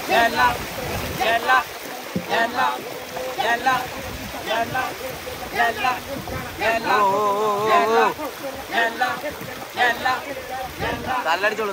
തല്ലടിച്ചോളൂ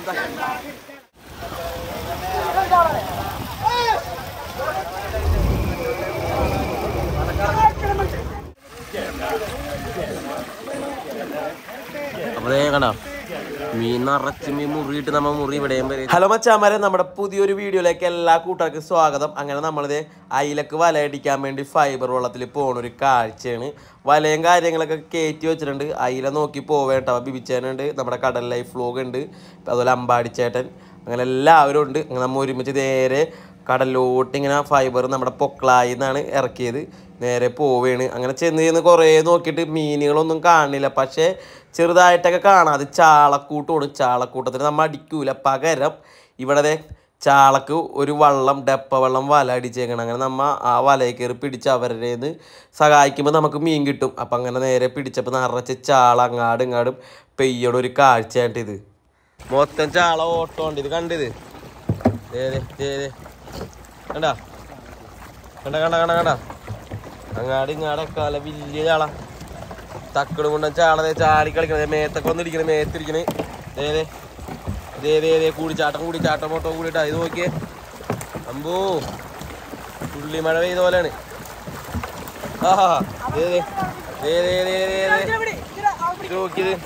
അപ്പതേ കണ്ടോ മീൻ നിറച്ച് മീൻ മുറിയിട്ട് നമ്മ മുറി ഇവിടെയും വരെ ഹലോ മച്ചാമാരെ നമ്മുടെ പുതിയൊരു വീഡിയോയിലേക്ക് എല്ലാ കൂട്ടുകാർക്കും സ്വാഗതം അങ്ങനെ നമ്മളിത് അയിലക്ക് വലയടിക്കാൻ വേണ്ടി ഫൈബർ വെള്ളത്തിൽ പോണ ഒരു കാഴ്ചയാണ് വലയും കാര്യങ്ങളൊക്കെ കയറ്റി വെച്ചിട്ടുണ്ട് അയില നോക്കി പോവേണ്ട ബിബിച്ചേനുണ്ട് നമ്മുടെ കടൽ ലൈഫ് ഫ്ലോഗ് ഉണ്ട് അതുപോലെ അമ്പാടിച്ചേട്ടൻ അങ്ങനെ എല്ലാവരും ഉണ്ട് അങ്ങനെ നമ്മൾ ഒരുമിച്ച് നേരെ കടലിലോട്ട് ഇങ്ങനെ ഫൈബർ നമ്മുടെ പൊക്കളായി നിന്നാണ് ഇറക്കിയത് നേരെ പോവുകയാണ് അങ്ങനെ ചെന്ന് ചെന്ന് കുറേ നോക്കിയിട്ട് മീനുകളൊന്നും കാണില്ല പക്ഷേ ചെറുതായിട്ടൊക്കെ കാണാം അത് ചാളക്കൂട്ടമാണ് ചാളക്കൂട്ടത്തിന് നമ്മൾ അടിക്കൂല പകരം ഇവിടെ ദേ ചാളക്ക് ഒരു വള്ളം ഡപ്പ വെള്ളം വല അടിച്ചേക്കണം അങ്ങനെ നമ്മ ആ വലയിൽ കയറി പിടിച്ച് അവരുടെ നിന്ന് സഹായിക്കുമ്പോൾ നമുക്ക് മീൻ കിട്ടും അപ്പം അങ്ങനെ നേരെ പിടിച്ചപ്പോൾ നിറച്ച് ചാള അങ്ങാടും ഇങ്ങാടും പെയ്യണ ഒരു കാഴ്ചയായിട്ട് ഇത് മൊത്തം ചാള ഓട്ടം ഉണ്ട് ഇത് കണ്ടിത് ഏതേ ഏതേ കണ്ടാ കണ്ട കണ്ട കണ്ട കണ്ട അങ്ങാടി ഇങ്ങാടൊക്കെ നല്ല വലിയ ചാള തക്കടും കൊണ്ട ചാള ദേ ചാടി കളിക്കണേ മേത്തൊക്കെ വന്നിരിക്കണേ മേത്തിരിക്കണേ ദേ ദേ ദേ ദേ ദേ കൂടിച്ചാട്ടം കൂടിച്ചാട്ടം മോട്ടോ കൂടിയിട്ടാ ഇത് നോക്കിയേ അമ്പോ തുള്ളി മഴ പെയ്ത പോലെയാണ് ആഹാ ദേ ദേ ദേ ദേ ദേ ദേ ദേ ഇത് നോക്കിയത്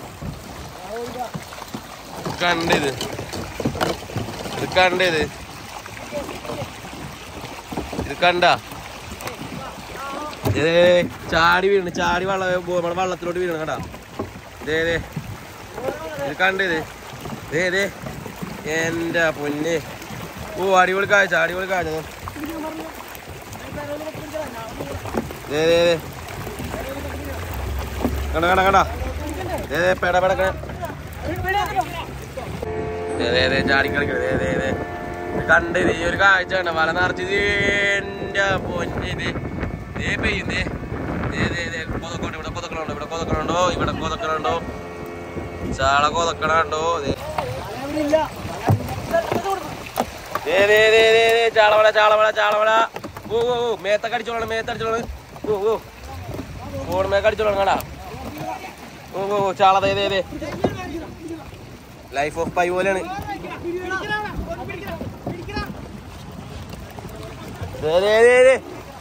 കണ്ടിത് ഇത് കണ്ടത് ഇത് കണ്ട ഇതേ ചാടി വീണ് ചാടി വള്ള നമ്മുടെ വള്ളത്തിലോട്ട് വീണ് കണ്ടാ ദേ ദേ ഇത് കണ്ടത് ദേ ദേ എന്റെ പൊന്നെ ഓ അടിപൊളി കാഴ്ച അടിപൊളി കാഴ്ച ദേ. ദേ ദേ ദേ കണ്ട കണ്ട കണ്ട ദേ ദേ പെട പെടക്കണേ ദേ ദേ ദേ ചാടി കളിക്കണേ ദേ ദേ ദേ ഇത് കണ്ടത് ഈ ഒരു കാഴ്ച കണ്ട വല നിറച്ചത് എന്റെ പൊന്നിത് ദേ പെയ്യുന്നേ ദേ ദേ ദേ കൊതക്കോണ്ട് ഇവിടെ കൊതക്കണുണ്ടോ ഇവിടെ കൊതക്കണുണ്ടോ ഇവിടെ കൊതക്കണുണ്ടോ ചാള കൊതക്കണുണ്ടോ ദേ ദേ ദേ ദേ ദേ ദേ ചാളവള ചാളവള ചാളവള ഓ ഓ ഓ മേത്തൊക്കെ അടിച്ചോളണം മേത്തടിച്ചോളണം ഓ ഓ ഫോൺ മേക്ക് അടിച്ചോളണം കണ്ടാ ഓ ഓ ഓ ചാള ദേ ദേ ദേ ലൈഫ് ഓഫ് പൈ പോലെയാണ് ദേ ദേ ദേ ദേ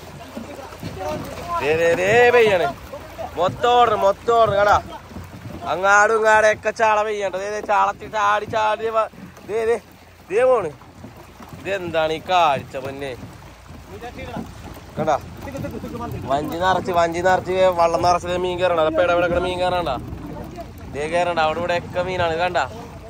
ദേ ദേ ദേ പെയ്യാണ് മൊത്തം ഓർഡർ മൊത്തം ഓർഡർ കടാ അങ്ങാടും ഇങ്ങാടൊക്കെ ചാള പെയ്യണ്ട ദേ ദേ ചാളത്തി ചാടി ചാടി വ- ദേ ദേ ദേ പോണ് ഇതെന്താണ് ഈ കാഴ്ച പൊന്നെ കണ്ടാ വഞ്ചി നിറച്ച് വഞ്ചി നിറച്ച് വള്ളം നിറച്ച് മീൻ കയറണ്ട അപ്പൊ ഇടപെടക്കണ മീൻ കയറണ്ട ദേ കയറണ്ട അവിടെ ഇവിടെ ഒക്കെ മീനാണ് കണ്ട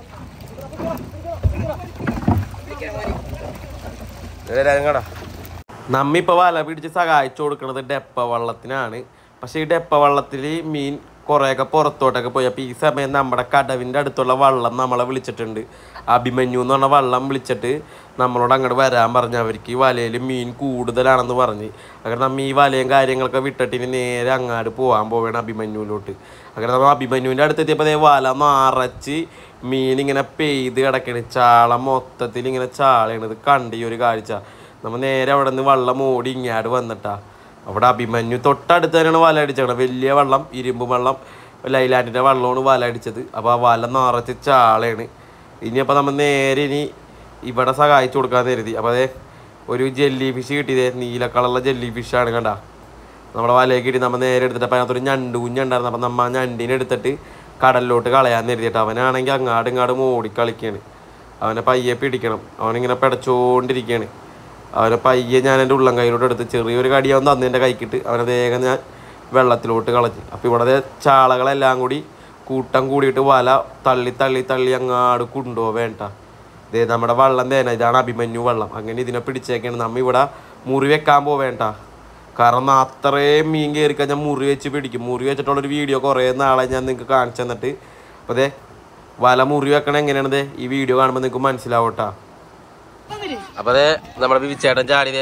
കടാ നമ്മിപ്പോ വല പിടിച്ച് സഹായിച്ചു കൊടുക്കുന്നത് ഡെപ്പ വള്ളത്തിനാണ് പക്ഷെ ഈ ഡെപ്പ വള്ളത്തിൽ മീൻ കുറേയൊക്കെ പുറത്തോട്ടൊക്കെ പോയി അപ്പോൾ ഈ സമയം നമ്മുടെ കടവിൻ്റെ അടുത്തുള്ള വള്ളം നമ്മളെ വിളിച്ചിട്ടുണ്ട് അഭിമന്യു എന്ന് പറഞ്ഞ വള്ളം വിളിച്ചിട്ട് നമ്മളോട് അങ്ങോട്ട് വരാൻ പറഞ്ഞു അവർക്ക് ഈ വലയിൽ മീൻ കൂടുതലാണെന്ന് പറഞ്ഞ് അങ്ങനെ നമ്മ ഈ വലയും കാര്യങ്ങളൊക്കെ വിട്ടിട്ട് ഇനി നേരെ അങ്ങാട് പോകാൻ പോവുകയാണ് അഭിമന്യുവിലോട്ട് അങ്ങനെ നമ്മൾ അഭിമന്യുവിൻ്റെ അടുത്തെത്തിയപ്പോൾ അതേ വല നിറച്ച് മീൻ ഇങ്ങനെ പെയ്ത് കിടക്കണ് ചാള മൊത്തത്തിൽ ഇങ്ങനെ ചാളയാണ് ഇത് കണ്ട് ഈ ഒരു കാഴ്ച നമ്മൾ നേരെ അവിടെ നിന്ന് വെള്ളം ഓടി ഇങ്ങാട് വന്നിട്ടാ അവിടെ അഭിമന്യു തൊട്ടടുത്ത് തന്നെയാണ് വല അടിച്ചത് വലിയ വെള്ളം ഇരുമ്പ് വെള്ളം ലൈലാൻഡിൻ്റെ വെള്ളമാണ് വല അടിച്ചത് അപ്പോൾ ആ വല നിറച്ച് ചാളയാണ് ഇനിയപ്പോൾ നമ്മൾ നേരെ ഇനി ഇവിടെ സഹായിച്ചു കൊടുക്കാൻ കരുതി അപ്പോൾ അതേ ഒരു ജെല്ലി ഫിഷ് കിട്ടിയതേ നീല കളറുള്ള ജെല്ലി ഫിഷാണ് കണ്ട നമ്മുടെ വലയിൽ കിട്ടി നമ്മൾ നേരെ എടുത്തിട്ട് അപ്പോൾ അതിനകത്തൊരു ഞണ്ട് കുഞ്ഞുണ്ടായിരുന്നു അപ്പം നമ്മൾ ആ ഞണ്ടിനെ എടുത്തിട്ട് കടലിലോട്ട് കളയാൻ കരുതിയിട്ട് അവനാണെങ്കിൽ അങ്ങാടും ഇങ്ങാടും ഓടി കളിക്കുകയാണ് അവനെ പയ്യെ പിടിക്കണം അവനിങ്ങനെ പിടച്ചോണ്ടിരിക്കുകയാണ് അവനെ പയ്യെ ഞാൻ എൻ്റെ ഉള്ളം കയ്യിലോട്ട് എടുത്ത് ചെറിയൊരു കടിയാവും തന്നു എൻ്റെ കൈക്കിട്ട് അവനെ വേഗം ഞാൻ വെള്ളത്തിലോട്ട് കളഞ്ഞു അപ്പോൾ ഇവിടെ ദേ ചാളകളെല്ലാം കൂടി കൂട്ടം കൂടിയിട്ട് വല തള്ളി തള്ളി തള്ളി അങ്ങാട് കൊണ്ടുപോകാൻ വേണ്ട ദേ നമ്മുടെ വള്ളം തേന ഇതാണ് അഭിമന്യു വള്ളം അങ്ങനെ ഇതിനെ പിടിച്ചേക്കാണ് നമ്മ ഇവിടെ മുറി വെക്കാൻ പോവേണ്ട കാരണം അത്രയും മീൻ കയറി കഴിഞ്ഞാൽ മുറി വെച്ച് പിടിക്കും മുറി വെച്ചിട്ടുള്ളൊരു വീഡിയോ കുറേ നാളെ ഞാൻ നിങ്ങൾക്ക് കാണിച്ചു തന്നിട്ട് അപ്പോൾ ദേ വല മുറി വെക്കണ എങ്ങനെയാണ് ദേ ഈ വീഡിയോ കാണുമ്പോൾ നിങ്ങൾക്ക് മനസ്സിലാവട്ടാ അപ്പൊ അതെ നമ്മുടെ ബിബിച്ചേട്ടൻ ചാടിയതേ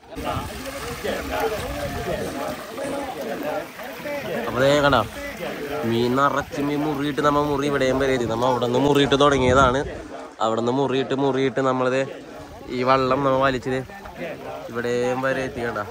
അപ്പൊ ദേ കണ്ടോ മീൻ നിറച്ച് മീൻ മുറിയിട്ട് നമ്മ മുറി ഇവിടെയും വരെ എത്തി നമ്മ അവിടെ നിന്ന് മുറിയിട്ട് തുടങ്ങിയതാണ് അവിടെ നിന്ന് മുറിയിട്ട് മുറിയിട്ട് നമ്മളിത് ഈ വള്ളം നമ്മ വലിച്ചത് ഇവിടെയും വരെ എത്തിക്കണ്ട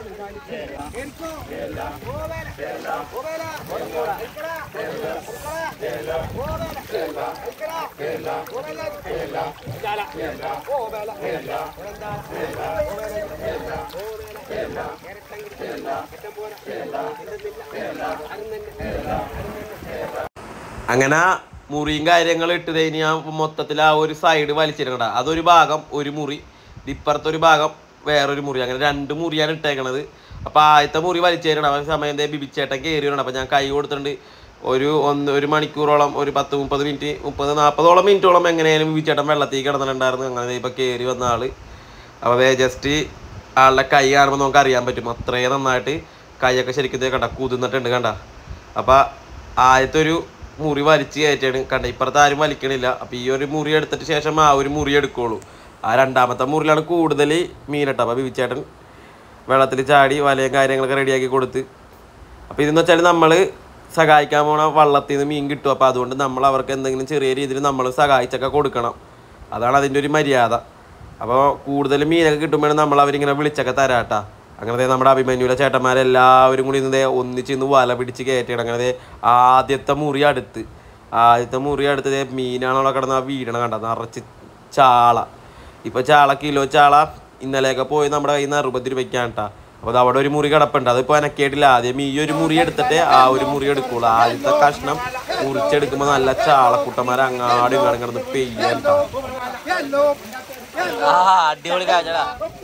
അങ്ങനെ മുറിയും കാര്യങ്ങളും ഇട്ട് കഴിഞ്ഞ് ഞാൻ മൊത്തത്തിൽ ആ ഒരു സൈഡ് വലിച്ചിരുന്നട അതൊരു ഭാഗം ഒരു മുറി ഇപ്പുറത്തൊരു ഭാഗം വേറൊരു മുറി അങ്ങനെ രണ്ട് മുറിയാണ് ഇട്ടേക്കണത് അപ്പൊ ആദ്യത്തെ മുറി വലിച്ചേരണം ആ സമയം ദേ ബിബിച്ചേട്ടൻ കയറി വരണം അപ്പൊ ഞാൻ കൈ കൊടുത്തിട്ടുണ്ട് ഒരു ഒന്ന് ഒരു മണിക്കൂറോളം ഒരു പത്ത് മുപ്പത് മിനിറ്റ് മുപ്പത് നാൽപ്പതോളം മിനിറ്റോളം എങ്ങനെയാലും ബിബിച്ചേട്ടൻ വെള്ളത്തിൽ കിടന്നിട്ടുണ്ടായിരുന്നു അങ്ങനെ ദേ ഇപ്പൊ കയറി വന്ന ആള് അപ്പോൾ ദേ ജസ്റ്റ് ആളുടെ കൈ കാണുമ്പോൾ നമുക്ക് അറിയാൻ പറ്റും അത്രയും നന്നായിട്ട് കൈയൊക്കെ ശരിക്കും ദേ കണ്ട കുതിർന്നിട്ടുണ്ട് കണ്ട അപ്പം ആദ്യത്തെ ഒരു മുറി വലിച്ച് കയറ്റാണ് കണ്ട ഇപ്പുറത്ത് ആരും വലിക്കണില്ല അപ്പം ഈ ഒരു മുറി എടുത്തിട്ട് ശേഷം ആ ഒരു മുറി എടുക്കുള്ളൂ ആ രണ്ടാമത്തെ മുറിയിലാണ് കൂടുതൽ മീനിട്ട അപ്പം ബിബിച്ചേട്ടൻ വെള്ളത്തിൽ ചാടി വലയും കാര്യങ്ങളൊക്കെ റെഡിയാക്കി കൊടുത്ത് അപ്പോൾ ഇതെന്ന് വെച്ചാൽ നമ്മൾ സഹായിക്കാൻ പോണ വള്ളത്തിൽ നിന്ന് മീൻ കിട്ടും അപ്പോൾ അതുകൊണ്ട് നമ്മൾ അവർക്ക് എന്തെങ്കിലും ചെറിയ രീതിയിൽ നമ്മൾ സഹായിച്ചൊക്കെ കൊടുക്കണം അതാണ് അതിൻ്റെ ഒരു മര്യാദ അപ്പോൾ കൂടുതൽ മീനൊക്കെ കിട്ടുമ്പോഴാണ് നമ്മൾ അവരിങ്ങനെ വിളിച്ചൊക്കെ തരാട്ടാ അങ്ങനെ ദേ നമ്മുടെ അഭിമന്യുവിലെ ചേട്ടന്മാരെല്ലാവരും കൂടി ഇന്ന് ദേ ഒന്നിച്ച് ഇന്ന് വല പിടിച്ച് കയറ്റിയാണ് അങ്ങനെ ദേ ആദ്യത്തെ മുറി അടുത്ത് ആദ്യത്തെ മുറി അടുത്ത് ദേ മീനാണ് അവിടെ കിടന്ന് ആ വീടണ കണ്ട നിറച്ച് ചാള ഇപ്പൊ ചാള കിലോ ചാള ഇന്നലെയൊക്കെ പോയി നമ്മുടെ കയ്യിൽ നിന്ന് അറുപത് രൂപയ്ക്കാണ് കേട്ടാ അപ്പൊ അത് അവിടെ ഒരു മുറി കിടപ്പുണ്ട് അതിപ്പോ അനക്കേട്ടില്ല ആദ്യം ഈ ഒരു മുറി എടുത്തിട്ട് ആ ഒരു മുറി എടുക്കുള്ളൂ ആദ്യത്തെ കഷ്ണം മുറിച്ചെടുക്കുമ്പോ നല്ല ചാളക്കുട്ടന്മാർ അങ്ങാടും ഇങ്ങാടും കിടന്ന് പെയ്യാൻ ട്ടാ. അടിപൊളി കാഴ്ചടാ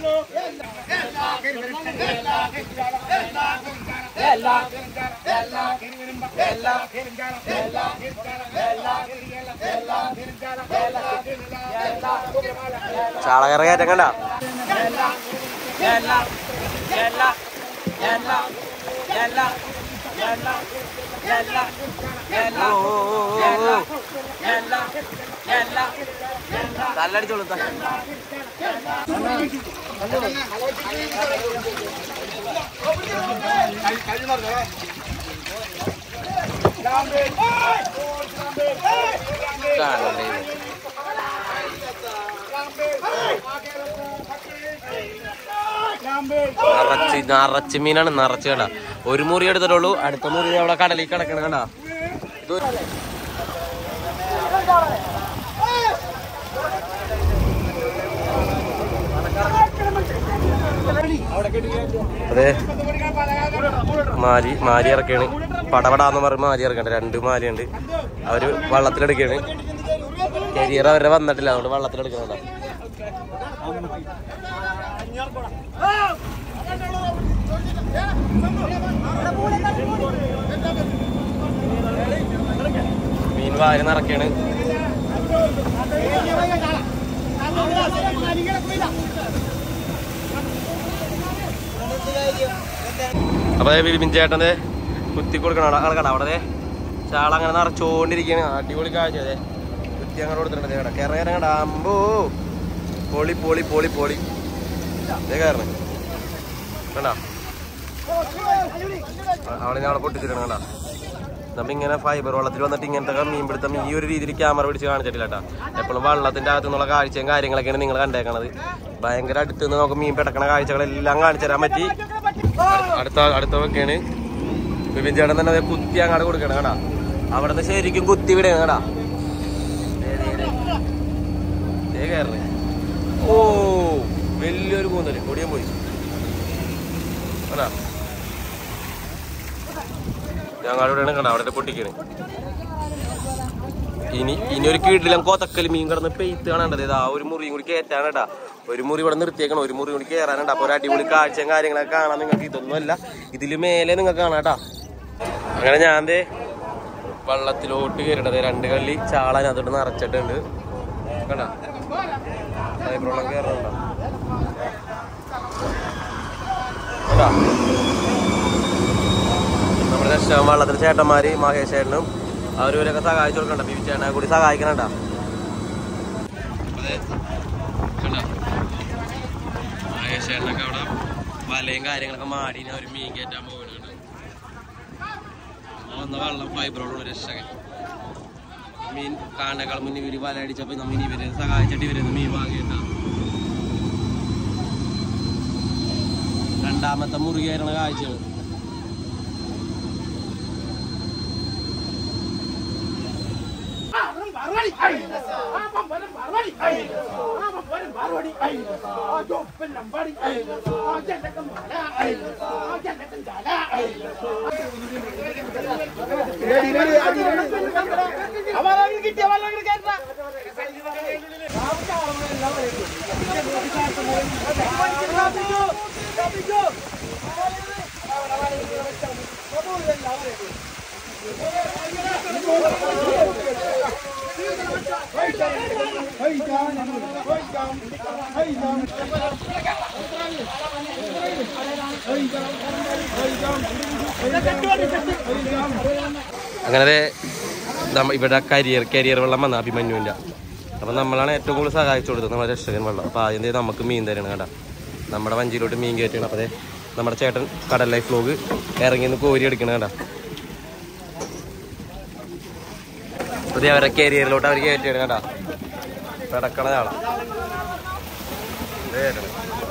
ചാളകറ കയറ്റം കണ്ട തല്ലടിച്ചോളൂ ത- കാണണ്ടേ ഇത്. നിറച്ച് നിറച്ച് മീനാണ് നിറച്ച് കണ്ട ഒരു മുറി എടുത്തിട്ടുള്ളൂ അടുത്ത മുറി അവിടെ കടലിൽ കിടക്കണ കണ്ട ഇത് അതെ മാരി മാരി ഇറക്കാണ് പടപടാന്ന് പറഞ്ഞ് മാരി ഇറക്കണ്ട രണ്ട് മാരിയുണ്ട് അവര് വള്ളത്തിലെടുക്കാണ് കരിയർ അവരെ വന്നിട്ടില്ല അതുകൊണ്ട് വള്ളത്തിലെടുക്കണ മീൻ വാരി നിറക്കാണ് അപ്പൊ ബിബിൻ ചേട്ടന്റെ കുത്തി കൊടുക്കണം അവിടെ കിടക്കണം അവിടെ ദേ ചാള അങ്ങനെ നിറച്ചോണ്ടിരിക്കുകയാണ് അടിപൊളി കാഴ്ച അതെ കുത്തി അങ്ങനെ കൊടുത്തിട്ടുണ്ട് കേടാ കയറ കയറങ്ങട അമ്പോ പൊളി പൊളി പൊളി പൊളി ഇതേ കയറണേ കണ്ടാ അ- അവിടെ ഞാൻ അവിടെ പൊട്ടിച്ചിട്ടുണ്ട് കണ്ടാ നമ്മ ഇങ്ങനെ ഫൈബർ വെള്ളത്തിൽ വന്നിട്ട് ഇങ്ങനത്തെ മീൻ പിടുത്തം ഈ ഒരു രീതിയിൽ ക്യാമറ പിടിച്ച് കാണിച്ചിട്ടില്ല കേട്ടാ എപ്പോഴും വെള്ളത്തിന്റെ അകത്തു നിന്നുള്ള കാഴ്ചയും കാര്യങ്ങളൊക്കെയാണ് നിങ്ങൾ കണ്ടേക്കണത് ഭയങ്കര അടുത്ത് നിന്ന് നമുക്ക് മീൻ പിടക്കണ കാഴ്ചകളെല്ലാം കാണിച്ചു തരാൻ പറ്റി അടുത്ത അടുത്ത വെക്കാണ് ബിബിൻ ചേട്ടൻ തന്നെ ദേ കുത്തി അങ്ങാട് കൊടുക്കണം കേടാ അവിടെ നിന്ന് ശരിക്കും കുത്തി വിടുകയാണ് കേടാ ദേ, ദേ, ദേ. ദേ കയറണേ ഓ വലിയൊരു കൂന്തല് കൊടിയും പോയി കേടാ ഞങ്ങളുടെ ഇവിടെയാണ് കണ്ട അവിടെ പൊട്ടിക്കണ് ഇനി ഇനി ഒരു കീഴിലും കോത്തക്കൽ മീൻ കിടന്ന് പെയ്ത്ത് കാണേണ്ടത് ഇതാ ഒരു മുറിയും കൂടി കയറ്റാണ് കേട്ടാ ഒരു മുറി ഇവിടെ നിർത്തിയേക്കണം ഒരു മുറി കൂടി കയറാനുണ്ട് അപ്പൊ ഒരു അടിപൊളി കാഴ്ചയും കാര്യങ്ങളൊക്കെ കാണാൻ നിങ്ങൾക്ക് ഇതൊന്നുമല്ല ഇതില് മേലെ നിങ്ങൾക്ക് കാണാം കേട്ടാ അങ്ങനെ ഞാൻ ദേ വള്ളത്തിലോട്ട് കയറിട്ടത് രണ്ട് കള്ളി ചാളാൻ അതോട്ട് നിറച്ചിട്ടുണ്ട് കണ്ടാ ഫൈബ്രോളം കയറുന്നുണ്ടോ കണ്ടാ നമ്മുടെ രക്ഷകൻ വള്ളത്തിൽ ചേട്ടന്മാര് മഹേഷ് ചേട്ടനും അവരവരൊക്കെ സഹായിച്ചു കൊടുക്കണ്ട ബിബി ചേട്ടനെ കൂടി സഹായിക്കണണ്ട മഹേഷ് ചേട്ടനൊക്കെ അവിടെ വലയും കാര്യങ്ങളൊക്കെ മാടി ഒരു മീൻ കയറ്റാൻ പോകുന്നുണ്ട് വന്ന വെള്ളം ഫൈബറോടുള്ള രക്ഷകൻ മീൻ കാണേക്കാൾ മുന്നേ ഇവര് വല അടിച്ചപ്പോ നമ്മ ഇനി ഇവരെ സഹായിച്ചിട്ട് ഇവരെ മീൻ വാങ്ങിയിട്ട രണ്ടാമത്തെ മുറുകയായിരുന്ന കാഴ്ചകൾ അങ്ങനെ ദേ നമ്മ ഇവിടെ കരിയർ കരിയർ വെള്ളം വന്ന അഭിമന്യുവിൻ്റെ അപ്പം നമ്മളാണ് ഏറ്റവും കൂടുതൽ സഹായിച്ചു കൊടുത്തത് നമ്മുടെ രക്ഷകൻ വെള്ളം അപ്പോൾ ആദ്യം ദേ നമുക്ക് മീൻ തരണം കേട്ടോ നമ്മുടെ വഞ്ചിയിലോട്ട് മീൻ കയറ്റണം അപ്പോൾ ദേ നമ്മുടെ ചേട്ടൻ കടൽ ലൈഫ് ഫ്ലോഗ് ഇറങ്ങി നിന്ന് കോരി എടുക്കണം കേട്ടോ പുതിയ അവരെ കരിയറിലോട്ട് അവർ കയറ്റിയാണ് കേട്ടോ കിടക്കണ ആളാ ദേ വരണേ.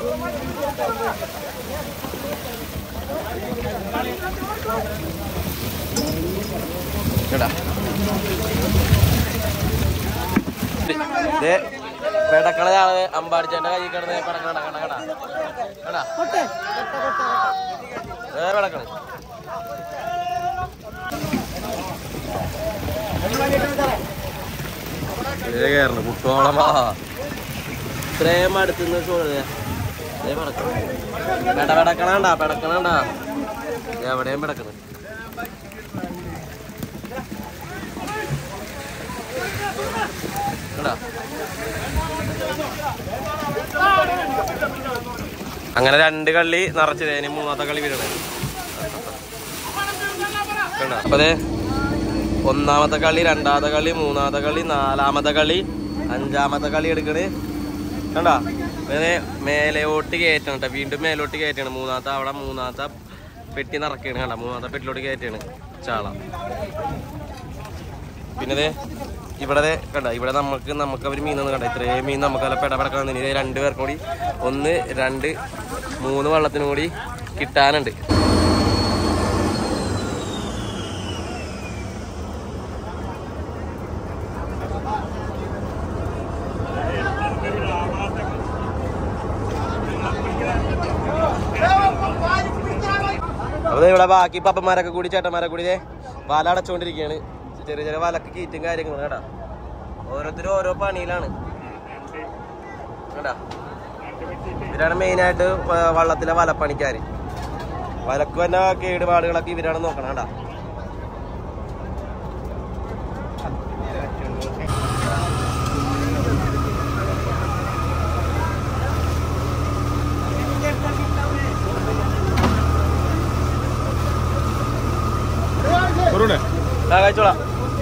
കേട്ടാ ദേ, പെടക്കണ ആള് അമ്പാടിച്ചേന്റെ കൈ കിടന്ന് പെടക്കണ കണ്ട കണ്ട കണ്ടാ ഏ പെടക്കണ് കേറണ കുട്ടോളമാ ഇത്രയും അടുത്തുനിന്ന് പെട പെടക്കണണ്ട പെടക്കണണ്ട എവിടെയും പെടക്കണ് കണ്ടാ അങ്ങനെ രണ്ട് കള്ളി നിറച്ചത് ഇനി മൂന്നാമത്തെ കളി വീഴണേ കണ്ടോ അപ്പൊ അതെ ഒന്നാമത്തെ കളി രണ്ടാമത്തെ കളി മൂന്നാമത്തെ കളി നാലാമത്തെ കളി അഞ്ചാമത്തെ കളി എടുക്കണ് കണ്ടാ അതെ മേലോട്ട് കയറ്റണം കേട്ടോ വീണ്ടും മേലോട്ട് കയറ്റണം മൂന്നാമത്തെ അവിടെ മൂന്നാമത്തെ പെട്ടി നിറക്കാണ് കണ്ട മൂന്നാമത്തെ പെട്ടിലോട്ട് കയറ്റാണ് ചാള പിന്നെ ദേ ഇവിടെ ദേ കണ്ട ഇവിടെ നമുക്ക് നമുക്ക് അവർ മീൻ കണ്ട ഇത്രയും മീൻ നമുക്ക് നല്ല പെടപെടക്കാൻ ഇനി ദേ രണ്ട് പേർക്കും കൂടി ഒന്ന് രണ്ട് മൂന്ന് വള്ളത്തിനും കൂടി കിട്ടാനുണ്ട് അപ്പൊ ദേ ഇവിടെ ബാക്കി പപ്പന്മാരൊക്കെ കൂടി ചേട്ടന്മാരൊക്കെ കൂടി ദേ വല അടച്ചുകൊണ്ടിരിക്കുകയാണ് ചെറിയ ചെറിയ വലക്ക് കീറ്റും കാര്യങ്ങളും കേട്ടാ ഓരോരുത്തരും ഓരോ പണിയിലാണ് കേട്ടാ ഇവരാണ് മെയിനായിട്ട് വള്ളത്തിലെ വലപ്പണിക്കാര് വലക്ക് തന്നെ കേടുപാടുകളൊക്കെ ഇവരാണ് നോക്കണം കേട്ടാ ആ കഴിച്ചോളാം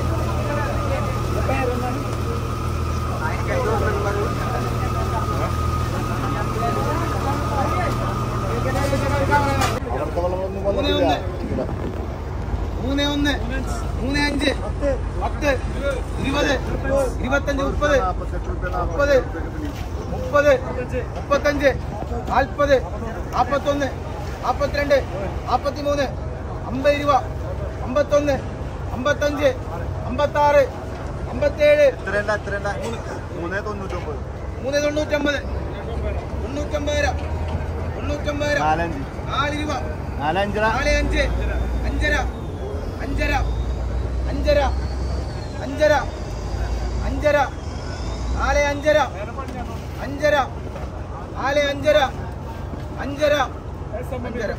മൂന്ന് ഒന്ന് മൂന്ന് അഞ്ച് പത്ത് ഇരുപത് ഇരുപത്തഞ്ച് മുപ്പത് മുപ്പത് മുപ്പത് മുപ്പത്തഞ്ച് നാൽപ്പത് നാൽപ്പത്തൊന്ന് നാൽപ്പത്തിരണ്ട് നാൽപ്പത്തിമൂന്ന് അമ്പത് രൂപ അമ്പത്തൊന്ന് അമ്പത്തഞ്ച് അമ്പത്താറ് അമ്പത്തേഴ് മൂന്ന് തൊണ്ണൂറ്റമ്പത് തൊണ്ണൂറ്റമ്പത് രൂപ തൊണ്ണൂറ്റമ്പത് രൂപ നാല് രൂപ നാലഞ്ചര നാല് അഞ്ച് അഞ്ചര അഞ്ചര അഞ്ചര അഞ്ചര അഞ്ചര നാല് അഞ്ചര അഞ്ചര നാല് അഞ്ചര അഞ്ചര അഞ്ചര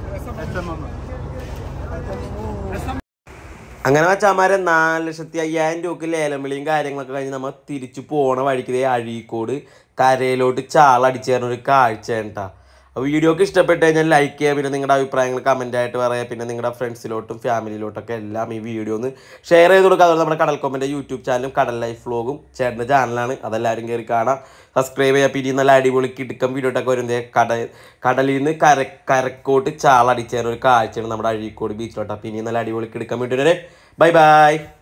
അങ്ങനെ വെച്ചാമാരെ നാല് ലക്ഷത്തി അയ്യായിരം രൂപക്ക് ലേലം വിളിയും കാര്യങ്ങളൊക്കെ കഴിഞ്ഞ് നമ്മൾ തിരിച്ചു പോണ വഴിക്ക് ദേ അഴീക്കോട് കരയിലോട്ട് ചാളടിച്ചു തരുന്ന ഒരു കാഴ്ച കേട്ടാ അപ്പോൾ വീഡിയോക്ക് ഇഷ്ടപ്പെട്ട് കഴിഞ്ഞാൽ ലൈക്ക് ചെയ്യുക പിന്നെ നിങ്ങളുടെ അഭിപ്രായങ്ങൾ കമൻ്റ് ആയിട്ട് പറയുക പിന്നെ നിങ്ങളുടെ ഫ്രണ്ട്സിലോട്ടും ഫാമിലിയിലോട്ടൊക്കെ എല്ലാം ഈ വീഡിയോ ഒന്ന് ഷെയർ ചെയ്ത് കൊടുക്കുക അതുപോലെ നമ്മുടെ കടൽ കോമൻ്റെ യൂട്യൂബ് ചാനലും കടൽ ലൈഫ് വ്ലോഗും ചേട്ടൻ്റെ ചാനലാണ് അതെല്ലാവരും കയറി കാണാം സബ്സ്ക്രൈബ് ചെയ്യുക പിന്നെ നല്ല അടിപൊളി കിടുക്കം വീഡിയോ ഒക്കെ വരുന്നത് കട കടലിൽ നിന്ന് കര കരക്കോട്ട് ചാളടിച്ചേരുന്ന ഒരു കാഴ്ചയാണ് നമ്മുടെ അഴീക്കോട് ബീച്ചിലോട്ട് അപ്പോൾ ഇനി നല്ല അടിപൊളി കിടുക്കം വീഡിയോ ബൈ ബൈ